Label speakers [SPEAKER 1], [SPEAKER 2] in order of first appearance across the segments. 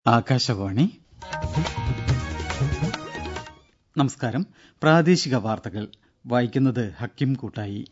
[SPEAKER 1] ആകാശവാണി നമസ്കാരം പ്രാദേശിക വാർത്തകൾ വായിക്കുന്നത് ഹക്കിം കൂട്ടായി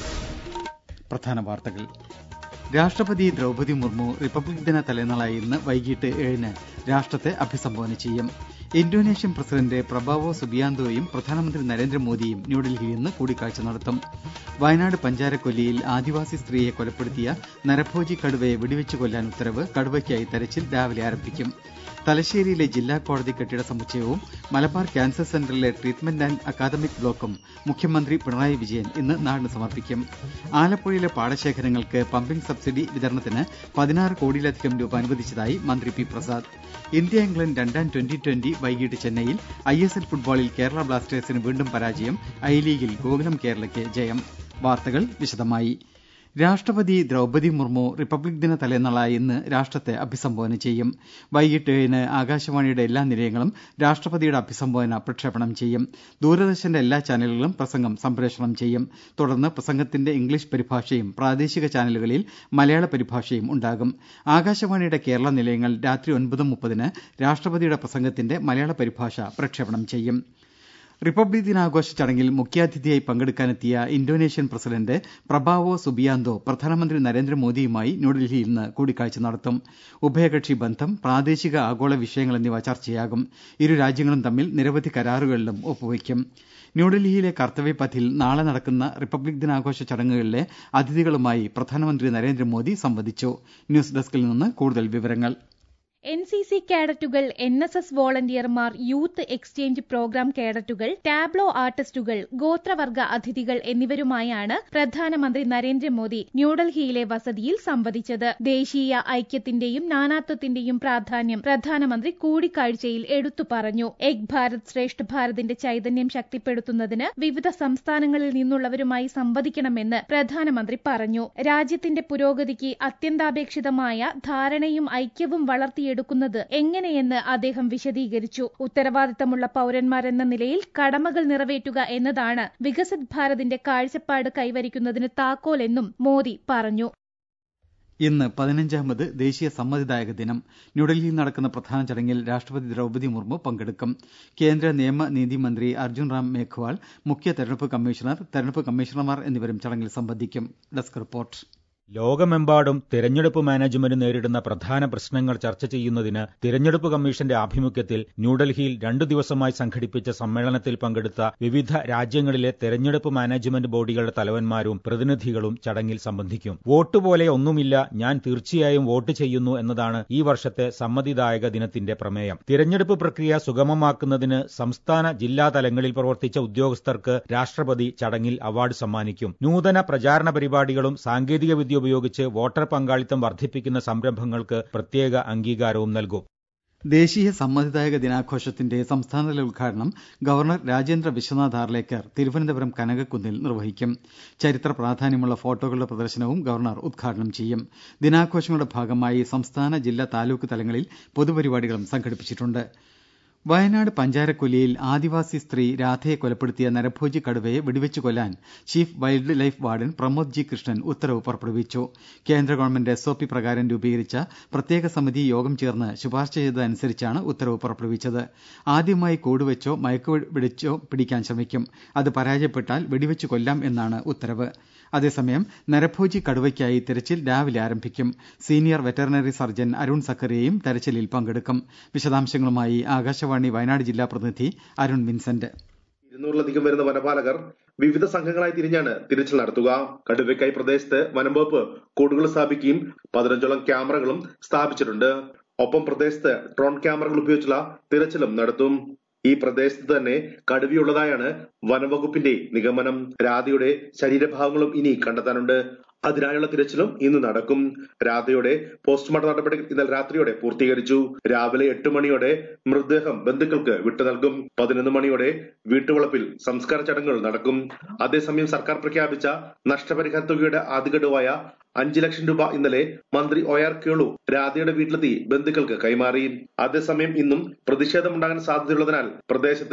[SPEAKER 1] പ്രധാന വാർത്തകൾ രാഷ്ട്രപതി ദ്രൌപതി മുർമു റിപ്പബ്ലിക് ദിന തലേനാളായ ഇന്ന് വൈകിട്ട് ഏഴിന് രാഷ്ട്രത്തെ അഭിസംബോധന ചെയ്യും ഇന്തോനേഷ്യൻ പ്രസിഡന്റ് പ്രബാവോ സുബിയാന്തോയും പ്രധാനമന്ത്രി നരേന്ദ്രമോദിയും ന്യൂഡൽഹിയിൽ ഇന്ന് കൂടിക്കാഴ്ച നടത്തും വയനാട് പഞ്ചാരക്കൊല്ലിയിൽ ആദിവാസി സ്ത്രീയെ കൊലപ്പെടുത്തിയ നരഭോജി കടുവയെ വെടിവെച്ച് കൊല്ലാൻ ഉത്തരവ് കടുവയ്ക്കായി തെരച്ചിൽ രാവിലെ ആരംഭിക്കും തലശ്ശേരിയിലെ ജില്ലാ കോടതി കെട്ടിട സമുച്ചയവും മലബാർ ക്യാൻസർ സെന്ററിലെ ട്രീറ്റ്മെന്റ് ആന്റ് അക്കാദമിക് ബ്ലോക്കും മുഖ്യമന്ത്രി പിണറായി വിജയൻ ഇന്ന് നാടിന് സമർപ്പിക്കും ആലപ്പുഴയിലെ പാടശേഖരങ്ങൾക്ക് പമ്പിംഗ് സബ്സിഡി വിതരണത്തിന് പതിനാറ് കോടിയിലധികം രൂപ അനുവദിച്ചതായി മന്ത്രി പി പ്രസാദ് ഇന്ത്യ ഇംഗ്ലണ്ട് രണ്ടാം ട്വന്റി ട്വന്റി വൈകിട്ട് ചെന്നൈയിൽ ഐ എസ് എൽ ഫുട്ബോളിൽ കേരള ബ്ലാസ്റ്റേഴ്സിന് വീണ്ടും പരാജയം ഐ ലീഗിൽ ഗോകുലം കേരളയ്ക്ക് ജയം വാർത്തകൾ വിശദമായി രാഷ്ട്രപതി ദ്രൌപതി മുർമു റിപ്പബ്ലിക് ദിന തലേനാളായ ഇന്ന് രാഷ്ട്രത്തെ അഭിസംബോധന ചെയ്യും വൈകിട്ട് ഏഴിന് ആകാശവാണിയുടെ എല്ലാ നിലയങ്ങളും രാഷ്ട്രപതിയുടെ അഭിസംബോധന പ്രക്ഷേപണം ചെയ്യും ദൂരദർശന്റെ എല്ലാ ചാനലുകളും പ്രസംഗം സംപ്രേഷണം ചെയ്യും തുടർന്ന് പ്രസംഗത്തിന്റെ ഇംഗ്ലീഷ് പരിഭാഷയും പ്രാദേശിക ചാനലുകളിൽ മലയാള പരിഭാഷയും ഉണ്ടാകും ആകാശവാണിയുടെ കേരള നിലയങ്ങൾ രാത്രി ഒൻപത് മുപ്പതിന് രാഷ്ട്രപതിയുടെ പ്രസംഗത്തിന്റെ മലയാള പരിഭാഷ പ്രക്ഷേപണം ചെയ്യും റിപ്പബ്ലിക് ദിനാഘോഷ ചടങ്ങിൽ മുഖ്യാതിഥിയായി പങ്കെടുക്കാനെത്തിയ ഇന്തോനേഷ്യൻ പ്രസിഡന്റ് പ്രബാവോ സുബിയാന്തോ പ്രധാനമന്ത്രി നരേന്ദ്രമോദിയുമായി ന്യൂഡൽഹിയിൽ ഇന്ന് കൂടിക്കാഴ്ച നടത്തും ഉഭയകക്ഷി ബന്ധം പ്രാദേശിക ആഗോള വിഷയങ്ങൾ എന്നിവ ചർച്ചയാകും ഇരു രാജ്യങ്ങളും തമ്മിൽ നിരവധി കരാറുകളിലും ഒപ്പുവെയ്ക്കും ന്യൂഡൽഹിയിലെ കർത്തവ്യപഥിൽ നാളെ നടക്കുന്ന റിപ്പബ്ലിക് ദിനാഘോഷ ചടങ്ങുകളിലെ അതിഥികളുമായി പ്രധാനമന്ത്രി നരേന്ദ്രമോദി സംവദിച്ചു ന്യൂസ് ഡെസ്കിൽ നിന്ന് കൂടുതൽ വിവരങ്ങൾ
[SPEAKER 2] എൻ സി സി കേഡറ്റുകൾ എൻ എസ് എസ് വോളണ്ടിയർമാർ യൂത്ത് എക്സ്ചേഞ്ച് പ്രോഗ്രാം കേഡറ്റുകൾ ടാബ്ലോ ആർട്ടിസ്റ്റുകൾ ഗോത്രവർഗ അതിഥികൾ എന്നിവരുമായാണ് പ്രധാനമന്ത്രി നരേന്ദ്രമോദി ന്യൂഡൽഹിയിലെ വസതിയിൽ സംവദിച്ചത് ദേശീയ ഐക്യത്തിന്റെയും നാനാത്വത്തിന്റെയും പ്രാധാന്യം പ്രധാനമന്ത്രി കൂടിക്കാഴ്ചയിൽ എടുത്തു പറഞ്ഞു ഏക് ഭാരത് ശ്രേഷ്ഠ ഭാരതിന്റെ ചൈതന്യം ശക്തിപ്പെടുത്തുന്നതിന് വിവിധ സംസ്ഥാനങ്ങളിൽ നിന്നുള്ളവരുമായി സംവദിക്കണമെന്ന് പ്രധാനമന്ത്രി പറഞ്ഞു രാജ്യത്തിന്റെ പുരോഗതിക്ക് അത്യന്താപേക്ഷിതമായ ധാരണയും ഐക്യവും വളർത്തി എടുക്കുന്നത് എങ്ങനെയെന്ന് അദ്ദേഹം വിശദീകരിച്ചു ഉത്തരവാദിത്തമുള്ള പൌരന്മാരെന്ന നിലയിൽ കടമകൾ നിറവേറ്റുക എന്നതാണ് വികസിത് ഭാരതിന്റെ കാഴ്ചപ്പാട് കൈവരിക്കുന്നതിന് താക്കോലെന്നും മോദി പറഞ്ഞു
[SPEAKER 1] ഇന്ന് പതിനഞ്ചാമത് ദേശീയ സമ്മതിദായക ദിനം ന്യൂഡൽഹിയിൽ നടക്കുന്ന പ്രധാന ചടങ്ങിൽ രാഷ്ട്രപതി ദ്രൌപതി മുർമു പങ്കെടുക്കും കേന്ദ്ര നിയമ നീതി മന്ത്രി അർജുൻ റാം മേഘ്വാൾ മുഖ്യ തെരഞ്ഞെടുപ്പ് കമ്മീഷണർ തെരഞ്ഞെടുപ്പ് കമ്മീഷണർമാർ എന്നിവരും ചടങ്ങിൽ സംബന്ധിക്കും ഡെസ്ക് റിപ്പോർട്ട്
[SPEAKER 3] ലോകമെമ്പാടും തിരഞ്ഞെടുപ്പ് മാനേജ്മെന്റ് നേരിടുന്ന പ്രധാന പ്രശ്നങ്ങൾ ചർച്ച ചെയ്യുന്നതിന് തിരഞ്ഞെടുപ്പ് കമ്മീഷന്റെ ആഭിമുഖ്യത്തിൽ ന്യൂഡൽഹിയിൽ രണ്ടു ദിവസമായി സംഘടിപ്പിച്ച സമ്മേളനത്തിൽ പങ്കെടുത്ത വിവിധ രാജ്യങ്ങളിലെ തെരഞ്ഞെടുപ്പ് മാനേജ്മെന്റ് ബോഡികളുടെ തലവന്മാരും പ്രതിനിധികളും ചടങ്ങിൽ സംബന്ധിക്കും വോട്ട് പോലെ ഒന്നുമില്ല ഞാൻ തീർച്ചയായും വോട്ട് ചെയ്യുന്നു എന്നതാണ് ഈ വർഷത്തെ സമ്മതിദായക ദിനത്തിന്റെ പ്രമേയം തിരഞ്ഞെടുപ്പ് പ്രക്രിയ സുഗമമാക്കുന്നതിന് സംസ്ഥാന ജില്ലാ തലങ്ങളിൽ പ്രവർത്തിച്ച ഉദ്യോഗസ്ഥർക്ക് രാഷ്ട്രപതി ചടങ്ങിൽ അവാർഡ് സമ്മാനിക്കും നൂതന പ്രചാരണ പരിപാടികളും സാങ്കേതികവിദ്യ ഉപയോഗിച്ച് വോട്ടർ പങ്കാളിത്തം വർദ്ധിപ്പിക്കുന്ന സംരംഭങ്ങൾക്ക് പ്രത്യേക അംഗീകാരവും നൽകും
[SPEAKER 1] ദേശീയ സമ്മതിദായക ദിനാഘോഷത്തിന്റെ സംസ്ഥാനതല ഉദ്ഘാടനം ഗവർണർ രാജേന്ദ്ര വിശ്വനാഥ് ആർലേക്കർ തിരുവനന്തപുരം കനകക്കുന്നിൽ നിർവഹിക്കും ചരിത്ര പ്രാധാന്യമുള്ള ഫോട്ടോകളുടെ പ്രദർശനവും ഗവർണർ ഉദ്ഘാടനം ചെയ്യും ദിനാഘോഷങ്ങളുടെ ഭാഗമായി സംസ്ഥാന ജില്ലാ താലൂക്ക് തലങ്ങളിൽ പൊതുപരിപാടികളും സംഘടിപ്പിച്ചിട്ടുണ്ട് വയനാട് പഞ്ചാരക്കൊല്ലിയിൽ ആദിവാസി സ്ത്രീ രാധയെ കൊലപ്പെടുത്തിയ നരഭോജി കടുവയെ വെടിവെച്ചു കൊല്ലാൻ chief wildlife warden Pramod G Krishnan ഉത്തരവ് പുറപ്പെടുവിച്ചു കേന്ദ്ര ഗവൺമെന്റ് എസ് ഒ പി പ്രകാരം രൂപീകരിച്ച പ്രത്യേക സമിതി യോഗം ചേർന്ന് ശുപാർശ ചെയ്തതനുസരിച്ചാണ് ഉത്തരവ് പുറപ്പെടുവിച്ചത് ആദ്യമായി കൂടുവെച്ചോ മയക്കുവെടിച്ചോ പിടിക്കാൻ ശ്രമിക്കും അത് പരാജയപ്പെട്ടാൽ വെടിവെച്ചു കൊല്ലാം എന്നാണ് ഉത്തരവ് അതേസമയം നരഭോജി കടുവയ്ക്കായി തെരച്ചിൽ രാവിലെ ആരംഭിക്കും സീനിയർ വെറ്ററിനറി സർജൻ അരുൺ സക്കറിയയും തെരച്ചിലിൽ പങ്കെടുക്കും വിശദാംശങ്ങളുമായി ആകാശവാണി വയനാട് ജില്ലാ പ്രതിനിധി അരുൺ വിൻസെന്റ്
[SPEAKER 4] ഇരുന്നൂറിലധികം വരുന്ന വനപാലകർ വിവിധ സംഘങ്ങളായി തിരിഞ്ഞാണ് തിരച്ചിൽ നടത്തുക കടുവയ്ക്കായി പ്രദേശത്ത് വനംവകുപ്പ് കൂടുകൾ സ്ഥാപിക്കുകയും പതിനഞ്ചോളം ക്യാമറകളും സ്ഥാപിച്ചിട്ടുണ്ട് ഒപ്പം പ്രദേശത്ത് ഡ്രോൺ ക്യാമറകൾ ഉപയോഗിച്ചുള്ള തിരച്ചിലും നടത്തും ഈ പ്രദേശത്ത് തന്നെ കടുവയുള്ളതായാണ് വനംവകുപ്പിന്റെ നിഗമനം രാധയുടെ ശരീരഭാഗങ്ങളും ഇനി കണ്ടെത്താനുണ്ട് അതിനായുള്ള തിരച്ചിലും ഇന്ന് നടക്കും രാധയുടെ പോസ്റ്റ്മോർട്ടം നടപടികൾ ഇന്നലെ രാത്രിയോടെ പൂർത്തീകരിച്ചു രാവിലെ എട്ട് മണിയോടെ മൃതദേഹം ബന്ധുക്കൾക്ക് വിട്ടു നൽകും പതിനൊന്ന് മണിയോടെ വീട്ടുവളപ്പിൽ സംസ്കാര ചടങ്ങുകൾ നടക്കും അതേസമയം സർക്കാർ പ്രഖ്യാപിച്ച നഷ്ടപരിഹാര തുകയുടെ ആദ്യഗഡുവായ അഞ്ചു ലക്ഷം രൂപ ഇന്നലെ മന്ത്രി ഒ ആർ കേളു രാധയുടെ വീട്ടിലെത്തി ബന്ധുക്കൾക്ക് കൈമാറി അതേസമയം ഇന്നും പ്രതിഷേധമുണ്ടാകാൻ സാധ്യതയുള്ളതിനാൽ പ്രദേശത്ത്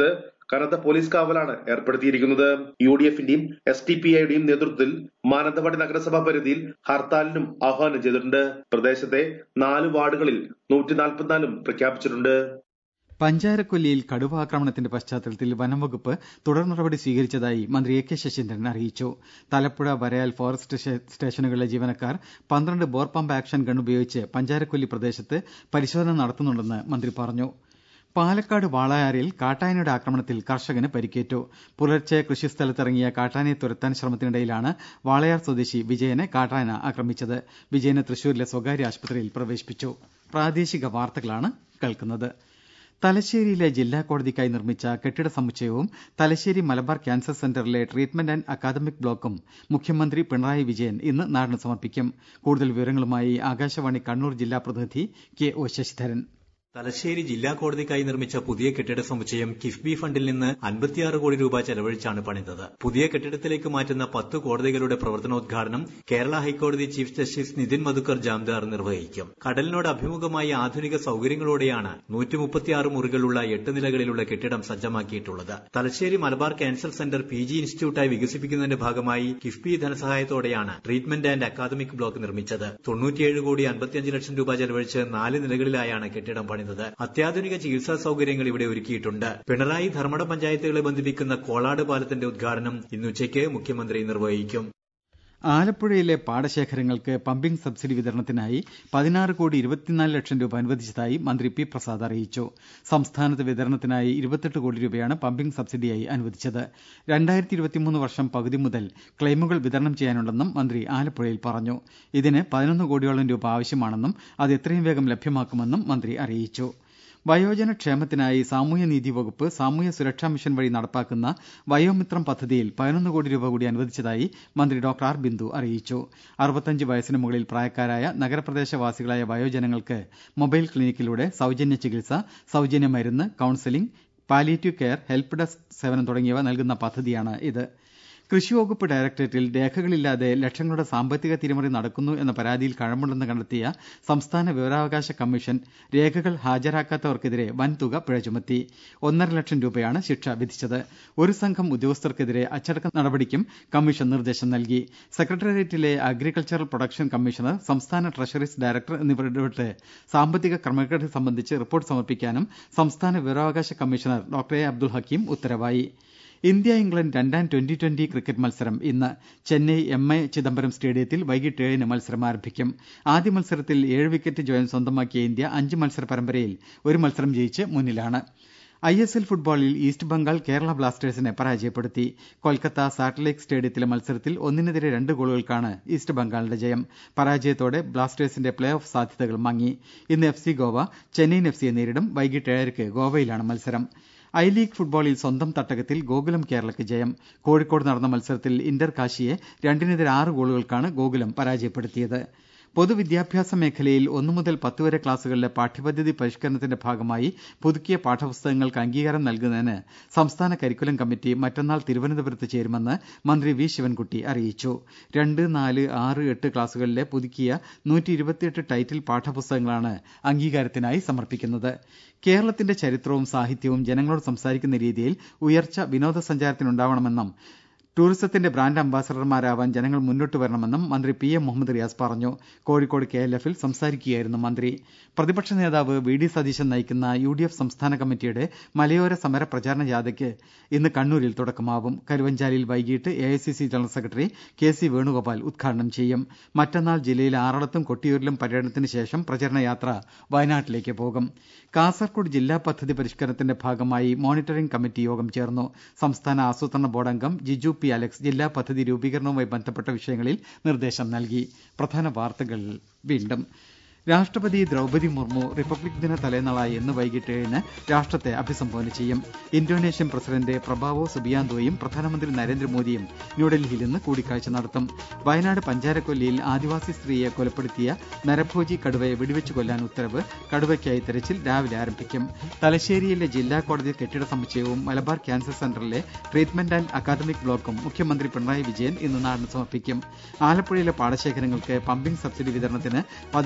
[SPEAKER 4] കനത്ത പോലീസ് കാവലാണ് ഏർപ്പെടുത്തിയിരിക്കുന്നത് യു ഡി എഫിന്റെയും എസ് ടി പി ഐയുടെയും നേതൃത്വത്തിൽ മാനന്തവാടി നഗരസഭാ പരിധിയിൽ ഹർത്താലിനും ആഹ്വാനം ചെയ്തിട്ടുണ്ട് പ്രദേശത്തെ നാല് വാർഡുകളിൽ നൂറ്റി നാൽപ്പത്തിനാലും പ്രഖ്യാപിച്ചിട്ടുണ്ട്
[SPEAKER 1] പഞ്ചാരക്കൊല്ലിയിൽ കടുവ ആക്രമണത്തിന്റെ പശ്ചാത്തലത്തിൽ വനംവകുപ്പ് തുടർ നടപടി സ്വീകരിച്ചതായി മന്ത്രി എ കെ ശശീന്ദ്രൻ അറിയിച്ചു തലപ്പുഴ വരയാൽ ഫോറസ്റ്റ് സ്റ്റേഷനുകളിലെ ജീവനക്കാർ പന്ത്രണ്ട് ബോർ പമ്പ് ആക്ഷൻ ഗൺ ഉപയോഗിച്ച് പഞ്ചാരക്കൊല്ലി പ്രദേശത്ത് പരിശോധന നടത്തുന്നുണ്ടെന്ന് മന്ത്രി പറഞ്ഞു പാലക്കാട് വാളയാറിൽ കാട്ടാനയുടെ ആക്രമണത്തിൽ കർഷകന് പരിക്കേറ്റു പുലർച്ചെ കൃഷിസ്ഥലത്തിറങ്ങിയ കാട്ടാനയെ തുരത്താൻ ശ്രമത്തിനിടയിലാണ് വാളയാർ സ്വദേശി വിജയനെ കാട്ടാന ആക്രമിച്ചത് വിജയനെ തൃശൂരിലെ സ്വകാര്യ ആശുപത്രിയിൽ പ്രവേശിപ്പിച്ചു പ്രാദേശിക വാർത്തകളാണ് കേൾക്കുന്നത് തലശ്ശേരിയിലെ ജില്ലാ കോടതിക്കായി നിർമ്മിച്ച കെട്ടിട സമുച്ചയവും തലശ്ശേരി മലബാർ ക്യാൻസർ സെന്ററിലെ ട്രീറ്റ്മെന്റ് ആന്റ് അക്കാദമിക് ബ്ലോക്കും മുഖ്യമന്ത്രി പിണറായി വിജയൻ ഇന്ന് നാടിന് സമർപ്പിക്കും കൂടുതൽ വിവരങ്ങളുമായി ആകാശവാണി കണ്ണൂർ ജില്ലാ പ്രതിനിധി കെ ഒ ശശിധരൻ
[SPEAKER 5] തലശ്ശേരി ജില്ലാ കോടതിക്കായി നിർമ്മിച്ച പുതിയ കെട്ടിട സമുച്ചയം കിഫ്ബി ഫണ്ടിൽ നിന്ന് അൻപത്തിയാറ് കോടി രൂപ ചെലവഴിച്ചാണ് പണിതത് പുതിയ കെട്ടിടത്തിലേക്ക് മാറ്റുന്ന പത്ത് കോടതികളുടെ പ്രവർത്തനോദ്ഘാടനം കേരള ഹൈക്കോടതി ചീഫ് ജസ്റ്റിസ് നിതിൻ മധുക്കർ ജാംദാർ നിർവഹിക്കും കടലിനോട് അഭിമുഖമായി ആധുനിക സൌകര്യങ്ങളോടെയാണ് നൂറ്റി മുപ്പത്തിയാറ് മുറികളുള്ള എട്ട് നിലകളിലുള്ള കെട്ടിടം സജ്ജമാക്കിയിട്ടുള്ളത് Thalassery Malabar cancer centre P G ഇൻസ്റ്റിറ്റ്യൂട്ടായി വികസിപ്പിക്കുന്നതിന്റെ ഭാഗമായി കിഫ്ബി ധനസഹായത്തോടെയാണ് ട്രീറ്റ്മെന്റ് ആന്റ് അക്കാദമിക് ബ്ലോക്ക് നിർമ്മിച്ചത് തൊണ്ണൂറ്റിയേഴ് കോടി അൻപത്തിയഞ്ച് ലക്ഷം രൂപ ചെലവഴിച്ച് നാല് നിലകളിലായാണ് കെട്ടിടം പണിതത് അത്യാധുനിക ചികിത്സാ സൌകര്യങ്ങൾ ഇവിടെ ഒരുക്കിയിട്ടുണ്ട് പിണറായി ധർമ്മട പഞ്ചായത്തുകളെ ബന്ധിപ്പിക്കുന്ന കോളാട് പാലത്തിന്റെ ഉദ്ഘാടനം ഇന്നുച്ചയ്ക്ക് മുഖ്യമന്ത്രി നിർവഹിക്കും
[SPEAKER 1] ആലപ്പുഴയിലെ പാടശേഖരങ്ങൾക്ക് പമ്പിംഗ് സബ്സിഡി വിതരണത്തിനായി പതിനാറ് കോടി ഇരുപത്തിനാല് ലക്ഷം രൂപ അനുവദിച്ചതായി മന്ത്രി പി പ്രസാദ് അറിയിച്ചു സംസ്ഥാനത്ത് വിതരണത്തിനായി ഇരുപത്തെട്ട് കോടി രൂപയാണ് പമ്പിംഗ് സബ്സിഡിയായി അനുവദിച്ചത് രണ്ടായിരത്തി ഇരുപത്തിമൂന്ന് വർഷം പകുതി മുതൽ ക്ലെയിമുകൾ വിതരണം ചെയ്യാനുണ്ടെന്നും മന്ത്രി ആലപ്പുഴയിൽ പറഞ്ഞു ഇതിന് പതിനൊന്ന് കോടിയോളം രൂപ ആവശ്യമാണെന്നും അത് എത്രയും വേഗം ലഭ്യമാക്കുമെന്നും മന്ത്രി അറിയിച്ചു വയോജന ക്ഷേമത്തിനായി സാമൂഹ്യനീതി വകുപ്പ് സാമൂഹ്യ സുരക്ഷാ മിഷൻ വഴി നടപ്പാക്കുന്ന വയോമിത്രം പദ്ധതിയിൽ പതിനൊന്ന് കോടി രൂപ കൂടി അനുവദിച്ചതായി മന്ത്രി ഡോക്ടർ ആർ ബിന്ദു അറിയിച്ചു അറുപത്തഞ്ച് വയസ്സിന് മുകളിൽ പ്രായക്കാരായ നഗരപ്രദേശവാസികളായ വയോജനങ്ങൾക്ക് മൊബൈൽ ക്ലിനിക്കിലൂടെ സൌജന്യ ചികിത്സ സൌജന്യ മരുന്ന് counselling palliative care help desk സേവനം തുടങ്ങിയവ നൽകുന്ന പദ്ധതിയാണ് ഇത് കൃഷിവകുപ്പ് ഡയറക്ടറേറ്റിൽ രേഖകളില്ലാതെ ലക്ഷങ്ങളുടെ സാമ്പത്തിക തിരിമറി നടക്കുന്നു എന്ന പരാതിയിൽ കഴമ്പുണ്ടെന്ന് കണ്ടെത്തിയ സംസ്ഥാന വിവരാവകാശ കമ്മീഷൻ രേഖകൾ ഹാജരാക്കാത്തവർക്കെതിരെ വൻതുക പിഴ ചുമത്തി ഒന്നര ലക്ഷം രൂപയാണ് ശിക്ഷ വിധിച്ചത് ഒരു സംഘം ഉദ്യോഗസ്ഥർക്കെതിരെ അച്ചടക്ക നടപടിക്കും കമ്മീഷൻ നിർദ്ദേശം നൽകി സെക്രട്ടേറിയറ്റിലെ അഗ്രികൾച്ചറൽ പ്രൊഡക്ഷൻ കമ്മീഷണർ സംസ്ഥാന ട്രഷറീസ് ഡയറക്ടർ എന്നിവർ ഇടപെട്ട് സാമ്പത്തിക ക്രമക്കേട് സംബന്ധിച്ച് റിപ്പോർട്ട് സമർപ്പിക്കാനും സംസ്ഥാന വിവരാവകാശ commissioner doctor A Abdul Hakeem ഉത്തരവായി ഇന്ത്യ ഇംഗ്ലണ്ട് രണ്ടാം ട്വന്റി ട്വന്റി ക്രിക്കറ്റ് മത്സരം ഇന്ന് ചെന്നൈ എം എ ചിദംബരം സ്റ്റേഡിയത്തിൽ വൈകിട്ട് ഏഴിന് മത്സരം ആരംഭിക്കും ആദ്യ മത്സരത്തിൽ ഏഴ് വിക്കറ്റ് ജയം സ്വന്തമാക്കിയ ഇന്ത്യ അഞ്ച് മത്സര പരമ്പരയിൽ ഒരു മത്സരം ജയിച്ച് മുന്നിലാണ് ഐ എസ് എൽ ഫുട്ബോളിൽ ഈസ്റ്റ് ബംഗാൾ കേരള ബ്ലാസ്റ്റേഴ്സിനെ പരാജയപ്പെടുത്തി കൊൽക്കത്ത സാറ്റലൈറ്റ് സ്റ്റേഡിയത്തിലെ മത്സരത്തിൽ ഒന്നിനെതിരെ രണ്ട് ഗോളുകൾക്കാണ് ഈസ്റ്റ് ബംഗാളിന്റെ ജയം പരാജയത്തോടെ ബ്ലാസ്റ്റേഴ്സിന്റെ പ്ലേ ഓഫ് സാധ്യതകൾ മങ്ങി ഇന്ന് F C Goa Chennaiyin F സിയെ നേരിടും വൈകിട്ട് ഏഴരയ്ക്ക് ഗോവയിലാണ് മത്സരം ഐ ലീഗ് ഫുട്ബോളിൽ സ്വന്തം തട്ടകത്തിൽ ഗോകുലം കേരളയ്ക്ക് ജയം കോഴിക്കോട് നടന്ന മത്സരത്തിൽ ഇന്റർ കാശിയെ രണ്ടിനെതിരെ ആറ് ഗോളുകൾക്കാണ് ഗോകുലം പരാജയപ്പെടുത്തിയത് പൊതുവിദ്യാഭ്യാസ മേഖലയിൽ ഒന്നു മുതൽ പത്ത് വരെ ക്ലാസുകളിലെ പാഠ്യപദ്ധതി പരിഷ്കരണത്തിന്റെ ഭാഗമായി പുതുക്കിയ പാഠപുസ്തകങ്ങൾക്ക് അംഗീകാരം നൽകുന്നതിന് സംസ്ഥാന കരിക്കുലം കമ്മിറ്റി മറ്റന്നാൾ തിരുവനന്തപുരത്ത് ചേരുമെന്ന് മന്ത്രി വി ശിവൻകുട്ടി അറിയിച്ചു രണ്ട് നാല് ആറ് എട്ട് ക്ലാസുകളിലെ പുതുക്കിയ നൂറ്റി ഇരുപത്തിയെട്ട് ടൈറ്റിൽ പാഠപുസ്തകങ്ങളാണ് അംഗീകാരത്തിനായി സമർപ്പിക്കുന്നത് കേരളത്തിന്റെ ചരിത്രവും സാഹിത്യവും ജനങ്ങളോട് സംസാരിക്കുന്ന രീതിയിൽ ഉയർച്ച വിനോദസഞ്ചാരത്തിനുണ്ടാവണമെന്നും ടൂറിസത്തിന്റെ ബ്രാൻഡ് അംബാസഡർമാരാവാൻ ജനങ്ങൾ മുന്നോട്ട് വരണമെന്നും മന്ത്രി പി എം മുഹമ്മദ് റിയാസ് പറഞ്ഞു കോഴിക്കോട് കെ എൽ എഫിൽ സംസാരിക്കുകയായിരുന്നു മന്ത്രി പ്രതിപക്ഷ നേതാവ് വി ഡി സതീശൻ നയിക്കുന്ന യു ഡി എഫ് സംസ്ഥാന കമ്മിറ്റിയുടെ മലയോര സമര പ്രചാരണ ജാഥയ്ക്ക് ഇന്ന് കണ്ണൂരിൽ തുടക്കമാവും കരുവഞ്ചാലിയിൽ വൈകിട്ട് A I C C general secretary K C Venugopal ഉദ്ഘാടനം ചെയ്യും മറ്റന്നാൾ ജില്ലയിലെ ആറളത്തും കൊട്ടിയൂരിലും പര്യടനത്തിന് ശേഷം പ്രചരണ യാത്ര വയനാട്ടിലേക്ക് പോകും കാസർകോട് ജില്ലാ പദ്ധതി പരിഷ്കരണത്തിന്റെ ഭാഗമായി മോണിറ്ററിംഗ് കമ്മിറ്റി യോഗം ചേർന്നു സംസ്ഥാന ആസൂത്രണ ബോർഡ് അംഗം ജിജു പി അലക്സ് ജില്ലാ പദ്ധതി രൂപീകരണവുമായി ബന്ധപ്പെട്ട വിഷയങ്ങളിൽ നിർദ്ദേശം നൽകി പ്രധാന വാർത്തകൾ വീണ്ടും രാഷ്ട്രപതി ദ്രൌപതി മുർമു റിപ്പബ്ലിക് ദിന തലേനാളായി ഇന്ന് വൈകിട്ട് ഏഴിന് രാഷ്ട്രത്തെ അഭിസംബോധന ചെയ്യും ഇന്തോനേഷ്യൻ പ്രസിഡന്റ് പ്രബാവോ സുബിയാന്തോയും പ്രധാനമന്ത്രി നരേന്ദ്രമോദിയും ന്യൂഡൽഹിയിൽ ഇന്ന് കൂടിക്കാഴ്ച നടത്തും വയനാട് പഞ്ചാരക്കൊല്ലിയിൽ ആദിവാസി സ്ത്രീയെ കൊലപ്പെടുത്തിയ നരഭോജി കടുവയെ വെടിവെച്ച് കൊല്ലാൻ ഉത്തരവ് കടുവയ്ക്കായി തെരച്ചിൽ രാവിലെ ആരംഭിക്കും തലശ്ശേരിയിലെ ജില്ലാ കോടതി കെട്ടിട സമുച്ചയവും മലബാർ ക്യാൻസർ സെന്ററിലെ ട്രീറ്റ്മെന്റ് ആന്റ് അക്കാദമിക് ബ്ലോക്കും മുഖ്യമന്ത്രി പിണറായി വിജയൻ ഇന്ന് നാടിന് സമർപ്പിക്കും ആലപ്പുഴയിലെ പാടശേഖരങ്ങൾക്ക് പമ്പിംഗ് സബ്സിഡി വിതരണത്തിന് പതിനാറ് കോടി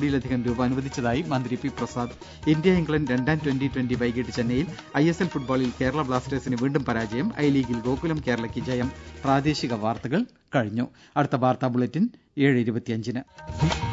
[SPEAKER 1] കോടിയിലധികം രൂപ അനുവദിച്ചതായി മന്ത്രി പി പ്രസാദ് ഇന്ത്യ ഇംഗ്ലണ്ട് രണ്ടാം ട്വന്റി ട്വന്റി വൈകിട്ട് ചെന്നൈയിൽ ഐ എസ് എൽ ഫുട്ബോളിൽ കേരള ബ്ലാസ്റ്റേഴ്സിന് വീണ്ടും പരാജയം ഐ ലീഗിൽ ഗോകുലം കേരളയ്ക്ക് ജയം പ്രാദേശിക വാർത്തകൾ കഴിഞ്ഞു അടുത്ത വാർത്താ ബുള്ളറ്റിൻ ഏഴ് ഇരുപത്തിയഞ്ചിന്